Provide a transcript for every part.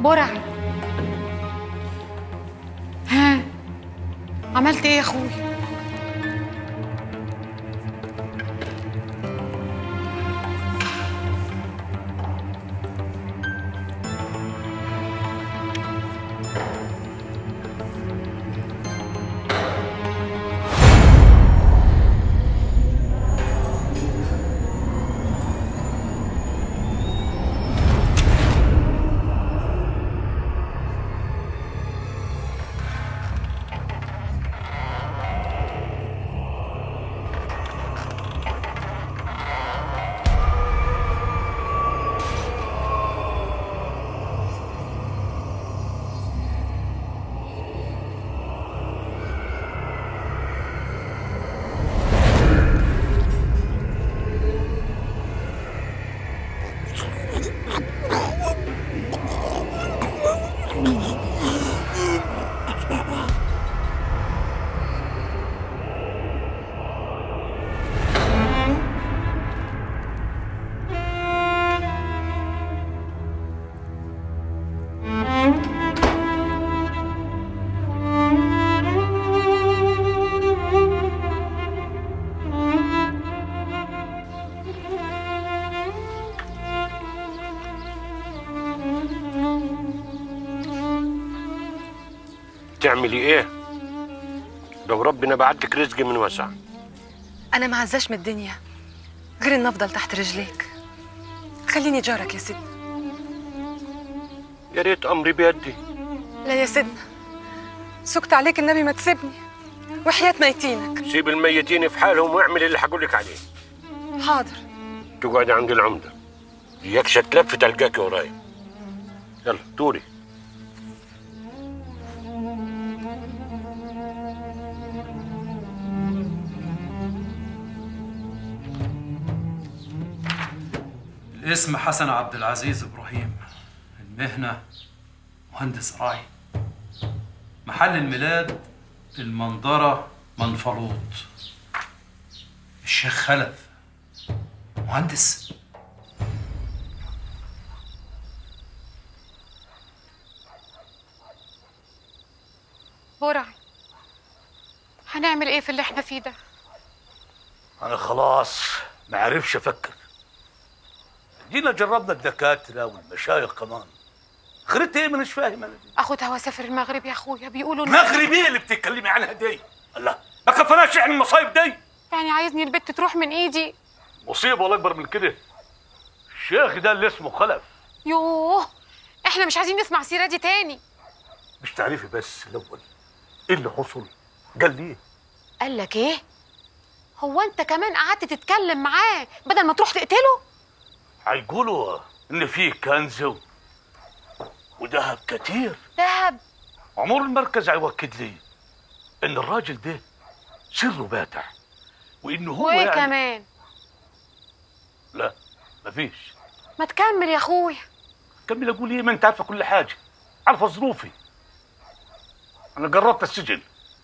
برعي ها عملت ايه يا اخويا تعملي ايه لو ربنا بعت لك رزق من وسع انا ما عزاش من الدنيا غير ان افضل تحت رجليك خليني جارك يا سيدنا يا ريت امري بيدي لا يا سيدنا سكت عليك النبي ما تسيبني وحياة ميتينك سيب الميتين في حالهم واعمل اللي هقول لك عليه حاضر تقعد عند العمده يكشة تلف تلقاكي وراي يلا دوري الاسم حسن عبد العزيز ابراهيم المهنه مهندس راعي محل الميلاد المنظره منفلوط الشيخ خلف مهندس برعي هنعمل ايه في اللي احنا فيه ده انا خلاص ما عرفش افكر جينا جربنا الدكاتره والمشايخ كمان خريت ايه مانيش فاهم انا دي اخدها واسافر المغرب يا اخويا بيقولوا إن- مغربيه اللي بتتكلمي عنها دي الله ما كفناش احنا المصايب دي يعني عايزني البت تروح من ايدي مصيبه ولا اكبر من كده الشيخ ده اللي اسمه خلف يوه احنا مش عايزين نسمع سيرة دي تاني مش تعرفي بس الاول ايه اللي حصل قال لي قال لك ايه هو انت كمان قعدت تتكلم معاه بدل ما تروح تقتله هيقولوا ان في كنز و- وذهب كتير دهب عمر المركز هيوكد لي ان الراجل ده سره باتع وانه هو وايه يعني كمان لا مفيش ما تكمل يا اخويا كمل اقول ايه ما انت عارفه كل حاجه عارفه ظروفي انا جربت السجن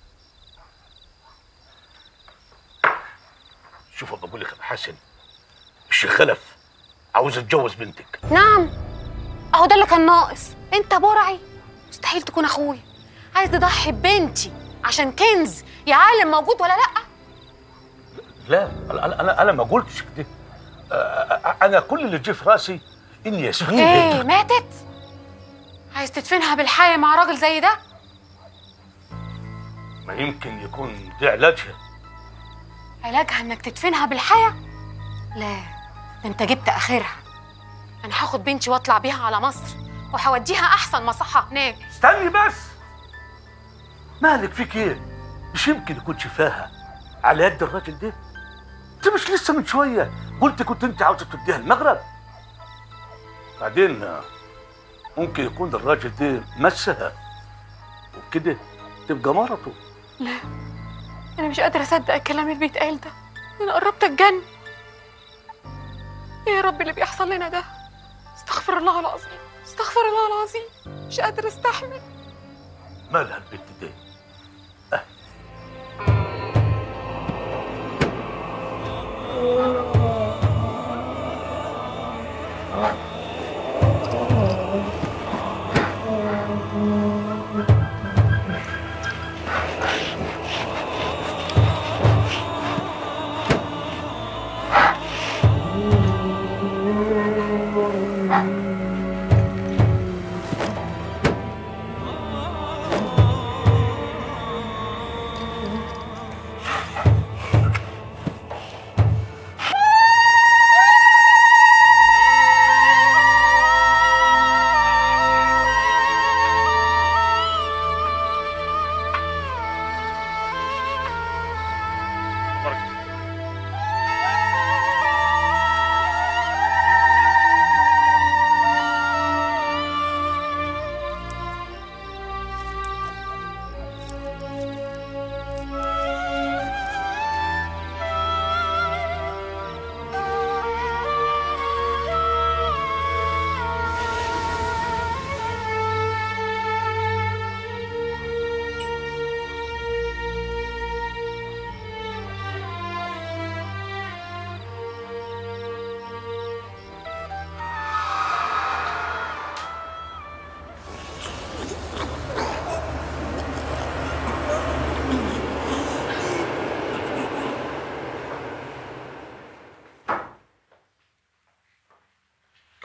شوف بقول لك يا أبو حسن الشيخ خلف عاوز اتجوز بنتك نعم اهو ده اللي كان ناقص انت برعي مستحيل تكون اخويا عايز تضحي ببنتي عشان كنز يا عالم موجود ولا لا لا انا انا انا ما قلتش كده آه، آه، انا كل اللي جه في راسي ان ياسمين ايه بنتك ماتت عايز تدفنها بالحياة مع راجل زي ده ما يمكن يكون ده علاجها علاجها انك تدفنها بالحياة لا ده انت جبت اخرها انا هاخد بنتي واطلع بيها على مصر وهوديها احسن مصحة هناك استني بس مالك فيك ايه مش يمكن يكون شفاها على يد الراجل ده انت مش لسه من شويه قلت كنت انت عاوزه توديها المغرب بعدين آه، ممكن يكون الراجل ده مسها وبكده تبقى مرته لا انا مش قادرة اصدق الكلام اللي بيتقال ده انا قربت اتجن ايه يا رب اللي بيحصل لنا ده استغفر الله العظيم استغفر الله العظيم مش قادرة استحمل مالها البنت دي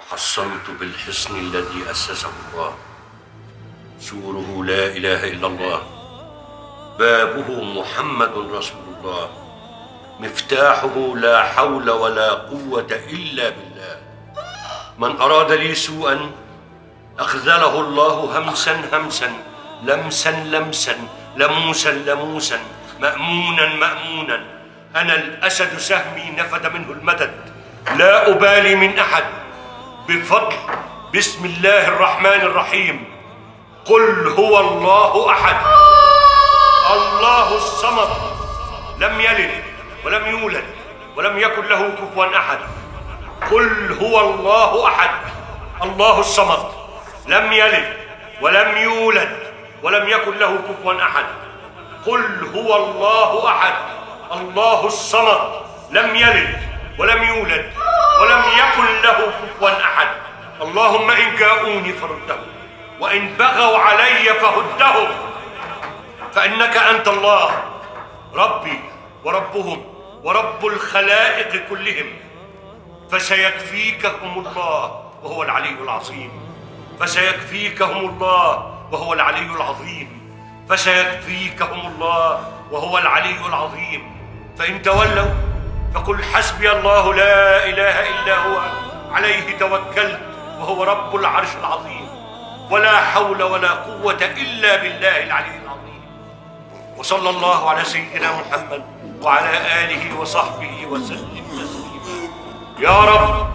حصنت بالحصن الذي أسسه الله سوره لا إله إلا الله بابه محمد رسول الله مفتاحه لا حول ولا قوة إلا بالله من أراد لي سوءا أخذله الله همسا همسا لمسا لمسا لموسا لموسا مأمونا مأمونا أنا الأسد سهمي نفد منه المدد لا أبالي من أحد بفضل بسم الله الرحمن الرحيم قل هو الله أحد الله الصمد لم يلد ولم يولد ولم يكن له كفوا أحد قل هو الله أحد الله الصمد لم يلد ولم يولد ولم يكن له كفوا أحد قل هو الله أحد الله الصمد لم يلد ولم يولد ولم يكن له كفوا أحد اللهم إن جاءوني فردهم وإن بغوا علي فهدهم فإنك أنت الله ربي وربهم ورب الخلائق كلهم فسيكفيكهم الله وهو العلي العظيم فسيكفيكهم الله وهو العلي العظيم فسيكفيكهم الله وهو العلي العظيم فإن تولوا فقل حسبي الله لا إله إلا هو عليه توكلت وهو رب العرش العظيم ولا حول ولا قوة إلا بالله العلي العظيم وصلى الله على سيدنا محمد وعلى آله وصحبه وسلم تسليما يا رب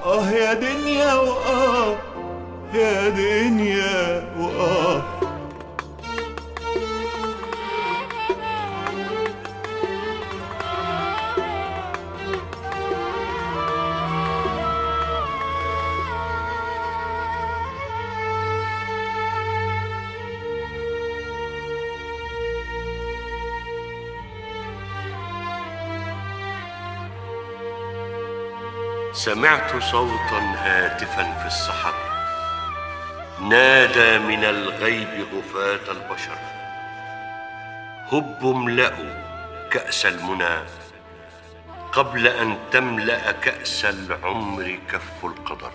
آه يا دنيا وآه يا دنيا وآه سمعت صوتا هاتفا في السحر نادى من الغيب غفاة البشر هب املأوا كأس المنى قبل أن تملأ كأس العمر كف القدر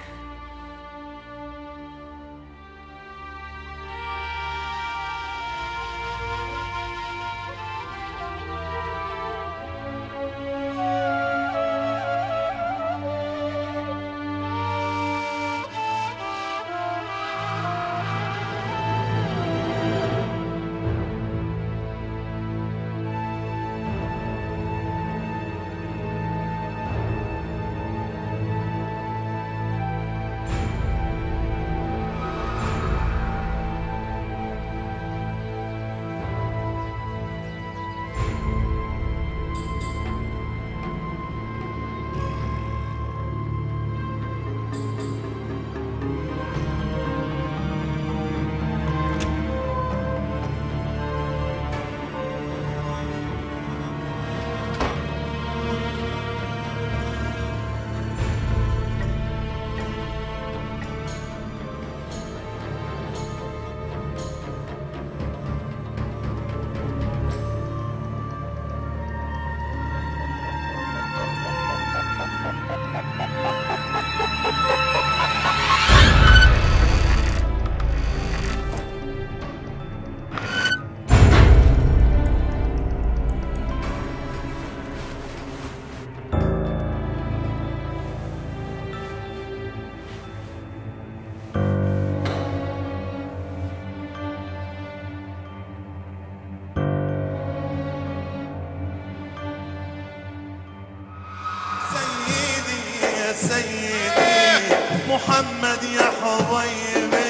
سيدي يا سيدي محمد يا حبيبي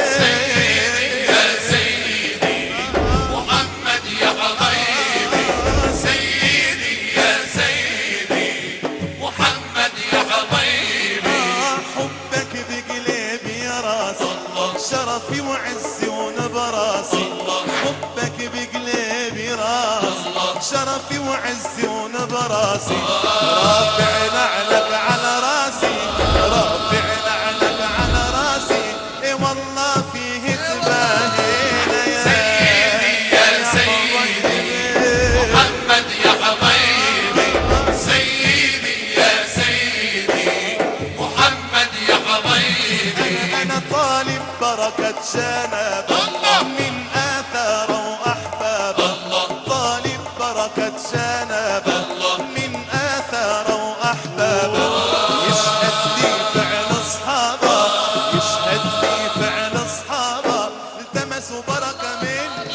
حبك بقلبي يا راسي شرفي وعزي ونبراسي حبك بقلبي راسي شرفي وعزي ونبراسي رافع نعلك على راسي رافع نعلك على راسي اي والله فيه تباهينا يا سيدي يا سيدي محمد يا حبيبي سيدي يا سيدي محمد يا حبيبي انا طالب بركة شنب من اثار واحباب طالب بركة شنب من اثار واحباب يشهد لي فعل اصحابه يشهد لي فعل اصحابه التمسوا بركة مني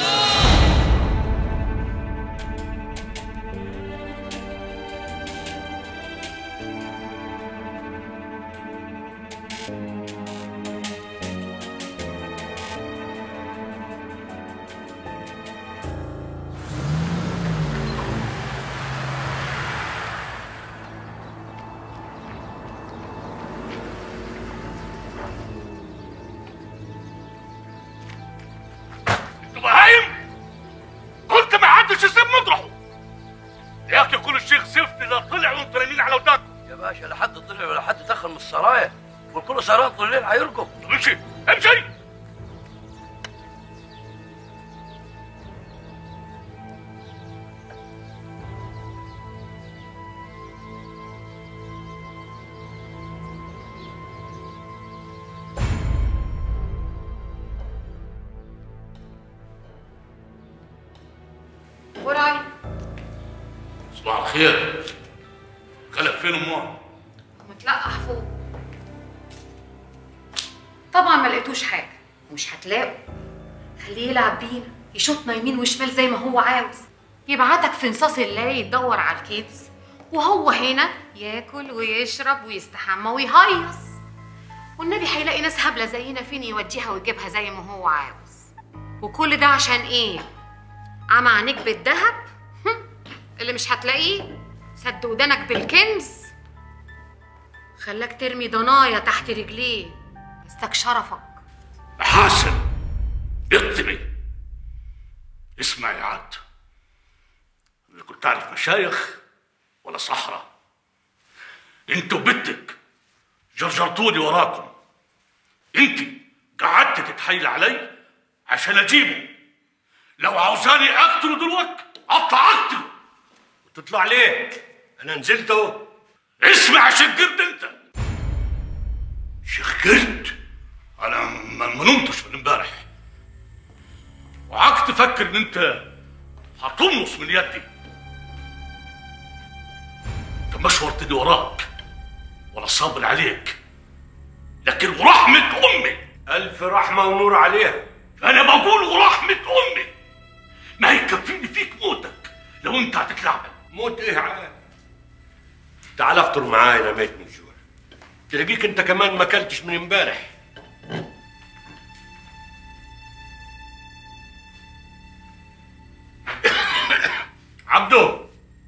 بهايم قلت ما حدش يسيب مطرحه يا اخي كل الشيخ زفت لا طلع وانتوا نايمين على وداكم يا باشا لا حد طلع ولا حد دخل من السرايا والكل سهران طول الليل هيرقب طب امشي امشي وراي صباح الخير خلف فين امها متلقح فوق طبعا ما لقيتوش حاجه ومش هتلاقوا خليه يلعب بينا يشوطنا يمين وشمال زي ما هو عاوز يبعتك في نصاص الليل تدور على الكيس وهو هنا ياكل ويشرب ويستحمى ويهيص والنبي هيلاقي ناس هبله زينا فين يوديها ويجيبها زي ما هو عاوز وكل ده عشان ايه عمى عينيك بالذهب هم، اللي مش هتلاقيه سد ودانك بالكنز خلاك ترمي ضنايا تحت رجليه استك شرفك حسن اقتني اسمع يا عاد انا كنت اعرف مشايخ ولا صحراء انتوا بنتك جرجرتوني وراكم انت قعدت تتحايل علي عشان اجيبه لو عاوزاني اقتله دلوقتي اطلع اقتله وتطلع ليه؟ انا نزلت اهو اسمع شقرت انت شقرت انا ما ما نمتش من امبارح وعاك تفكر ان انت هتمص من يدي انت ما شورتني وراك ولا صابر عليك لكن ورحمة امي الف رحمه ونور عليها انا بقول ورحمة امي ما يكفيني فيك موتك لو انت هتتلعبن موت ايه عاد تعال افطر معايا انا ميت من الجوع تلاقيك انت كمان ما اكلتش من امبارح عبدو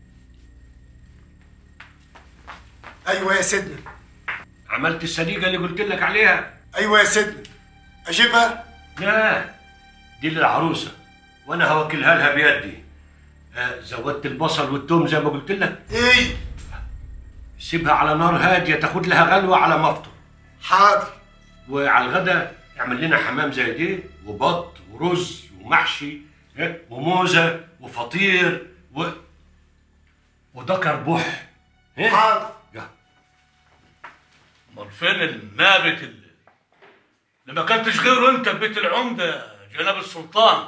ايوه يا سيدنا عملت السليقه اللي قلت لك عليها ايوه يا سيدنا اجيبها لا دي للعروسه وانا هوكلها لها بيدي آه، زودت البصل والثوم زي ما قلت لك ايه سيبها على نار هاديه تاخد لها غلوه على ما افطر حاضر وعلى الغدا اعمل لنا حمام زي دي وبط ورز ومحشي إيه، وموزه وفطير و ودكر بح إيه؟ حاضر يا. امال فين النابت اللي اللي ما كنتش غيره انت ببيت العمده جناب السلطان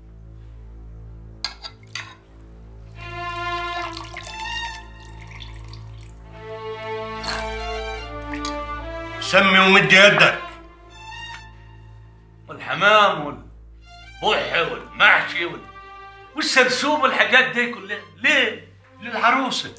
سمي ومد يدك والحمام والبح والمحشي وال... والسرسوب والحاجات دي كلها ليه؟ للعروسه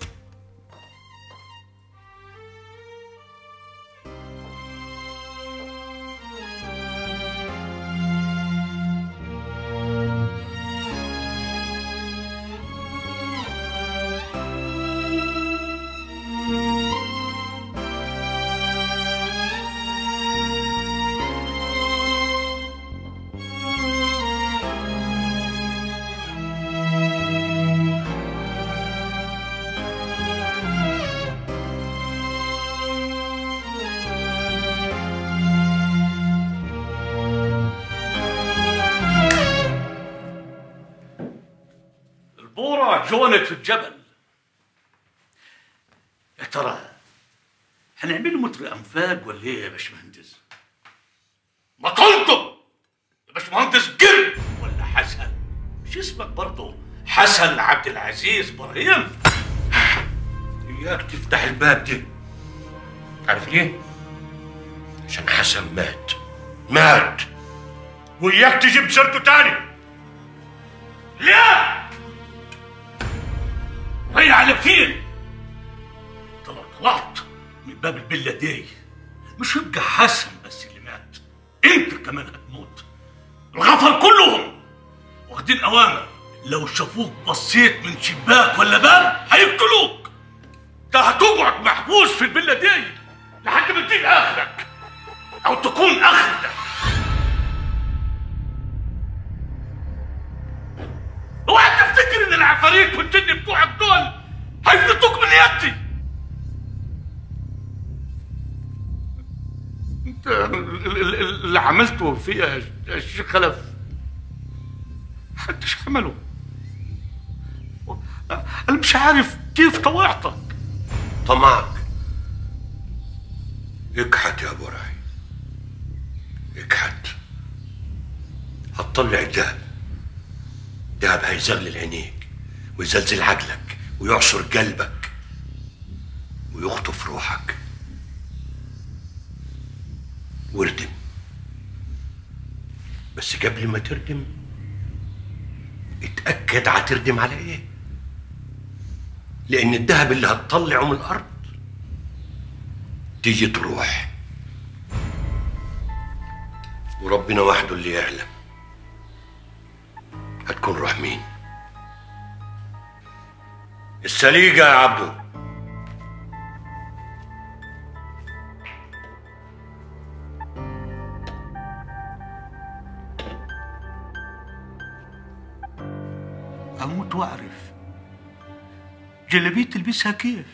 البورة جونت في الجبل يا ترى هنعمله متر انفاق ولا ايه يا باشمهندس؟ ما تنطق يا باشمهندس قرب ولا حسن مش اسمك برضه حسن عبد العزيز ابراهيم اياك تفتح الباب ده عارف ليه؟ عشان حسن مات مات وإياك تجيب سيرته تاني ليه؟ وهي على فين؟ طلع طلعت من باب الفيلا دي مش يبقى حسن بس اللي مات انت كمان هتموت الغفر كلهم واخدين اوامر لو شافوك بصيت من شباك ولا باب هيقتلوك انت هتقعد محبوس في الفيلا دي لحد ما تجيب اخرك او تكون اخرك اوعى تفتكر ان العفاريت والجن بتوعك دول هيفلتوك من يدي انت ال- ال- ال- اللي عملته فيا يا الشيخ خلف محدش عمله انا مش عارف كيف طوعتك طمعك اكحت يا ابو راعي اكحت هتطلع الدهب دهب هيزغلل عينيك ويزلزل عقلك ويعصر قلبك ويخطف روحك واردم بس قبل ما تردم اتأكد هتردم على ايه لأن الذهب اللي هتطلعه من الأرض تيجي تروح وربنا وحده اللي يعلم هتكون روح مين السليقة يا عبدو اموت واعرف جلابيه تلبسها كيف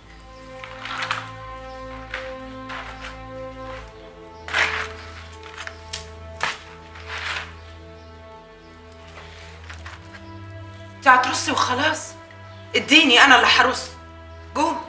انت هترصي وخلاص اديني انا اللي هرص قوم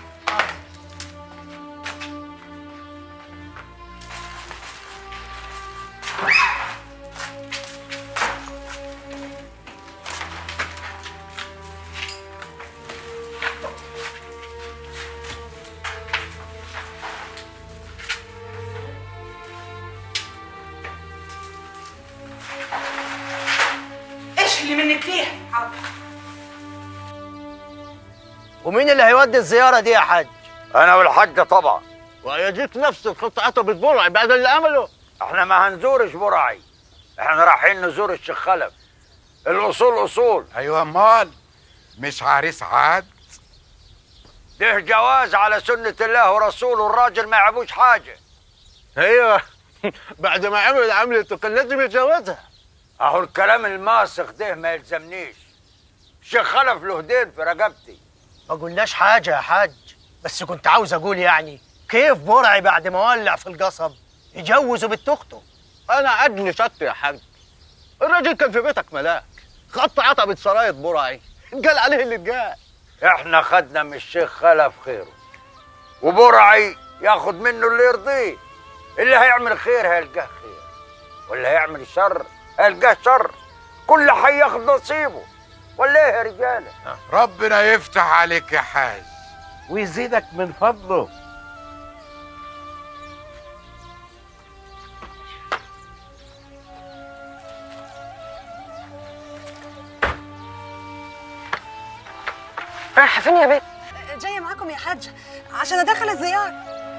ايش اللي منك ليه حاضر ومين اللي هيودي الزيارة دي يا حاج؟ انا والحاجة طبعا ويجيك نفسك قطعته بالبرع بعد اللي عمله احنا ما هنزورش برعي احنا رايحين نزور الشيخ خلف الاصول اصول ايوه امال مش عريس عاد ده جواز على سنة الله ورسوله الراجل ما يعبوش حاجة ايوه بعد ما عمل عملته كان لازم يتجوزها اهو الكلام الماسخ ده ما يلزمنيش الشيخ خلف له دين في رقبتي ما قلناش حاجة يا حاج بس كنت عاوز اقول يعني كيف برعي بعد ما ولع في القصب يجوزه بنت اخته انا عدل شط يا حاج الراجل كان في بيتك ملاك خط عتبة سراية برعي قال عليه اللي اتقال احنا خدنا من الشيخ خلف خيره وبرعي ياخد منه اللي يرضيه اللي هيعمل خير هيلقاه خير واللي هيعمل شر هيلقاه شر كل حي ياخد نصيبه ولا ايه يا رجاله ربنا يفتح عليك يا حاج ويزيدك من فضله رايحه فين يا بنت جايه معاكم يا حاج عشان ادخل الزيار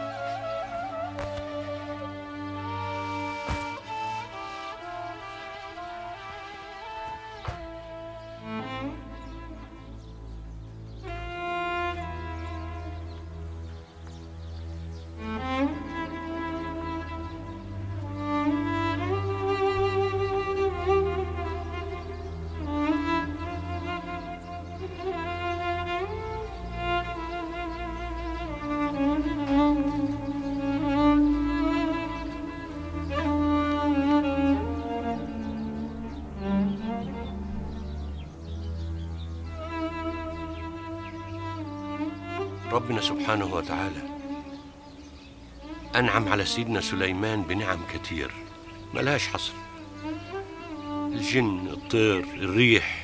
ربنا سبحانه وتعالى أنعم على سيدنا سليمان بنعم كتير ملهاش حصر الجن الطير الريح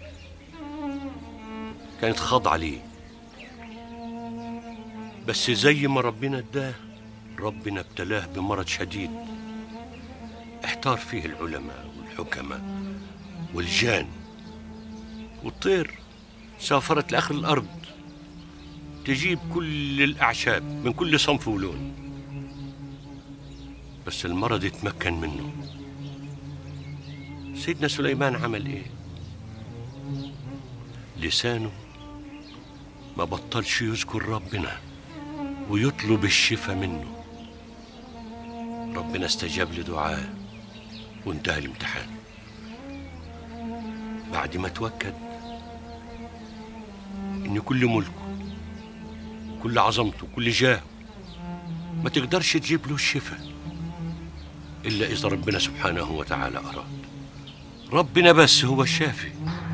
كانت خاضعة ليه بس زي ما ربنا اداه ربنا ابتلاه بمرض شديد احتار فيه العلماء والحكماء والجان والطير سافرت لآخر الأرض تجيب كل الأعشاب من كل صنف ولون بس المرض اتمكن منه سيدنا سليمان عمل ايه لسانه ما بطلش يذكر ربنا ويطلب الشفاء منه ربنا استجاب لدعاه وانتهى الامتحان بعد ما توكد ان كل ملكه كل عظمته كل جاهه ما تقدرش تجيب له الشفاء إلا إذا ربنا سبحانه وتعالى أراد ربنا بس هو الشافي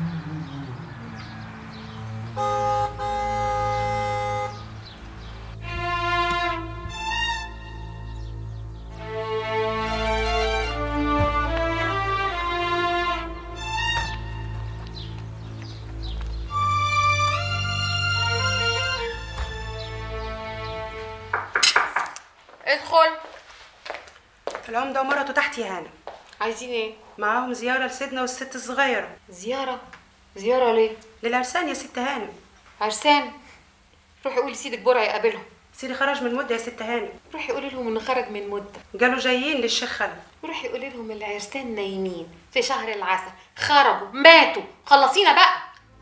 ادخل العمدة ومرته تحت يا هانم عايزين ايه؟ معاهم زيارة لسيدنا والست الصغيرة زيارة؟ زيارة ليه؟ للعرسان يا ست هانم عرسان روحي قولي سيدك برع يقابلهم سيدي خرج من مده يا ست هاني روحي قولي لهم انه خرج من مده قالوا جايين للشيخ خلف روحي قولي لهم العرسان نايمين في شهر العسل خرجوا ماتوا خلصينا بقى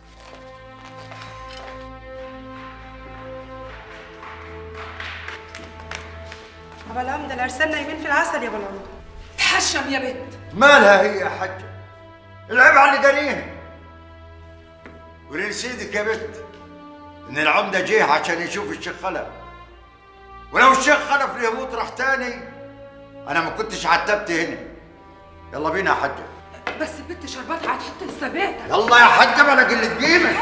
ابو العمده العرسان نايمين في العسل يا ابو العمده تحشم يا بنت مالها هي يا حجة العيب على اللي داريها قولي لسيدك يا بنت ان العمدة جه عشان يشوف الشيخ خلف ولو الشيخ خلف له يموت راح تاني انا ما كنتش عتبت هنا يلا بينا يا حجة بس البنت شربتها هتحط الثباتة يلا يا حجة بلا قلة قيمة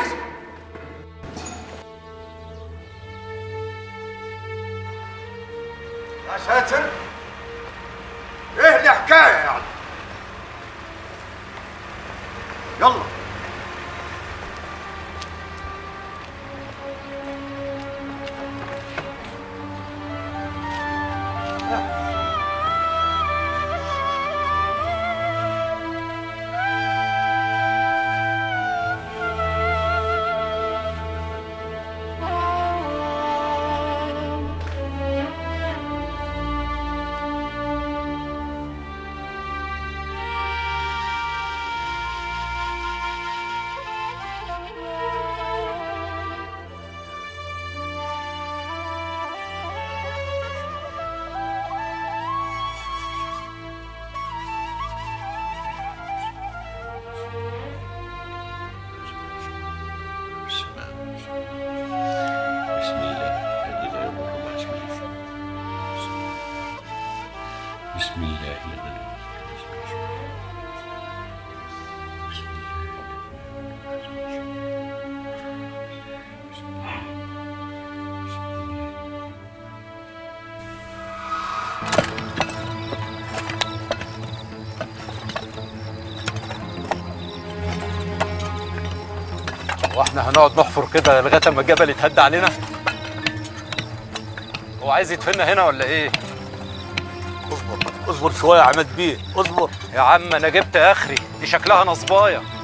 يا ساتر ايه الحكاية يعني يلا بسم الله الذي لا يضر مع اسمه شيء بسم الله الذي لا يضر مع اسمه شيء بسم الله الذي لا يضر مع اسمه شيء بسم الله واحنا هنقعد نحفر كده لغايه اما الجبل يتهد علينا هو عايز يدفننا هنا ولا ايه اصبر اصبر شويه يا عماد بيه اصبر يا عم انا جبت اخري دي شكلها نصبايه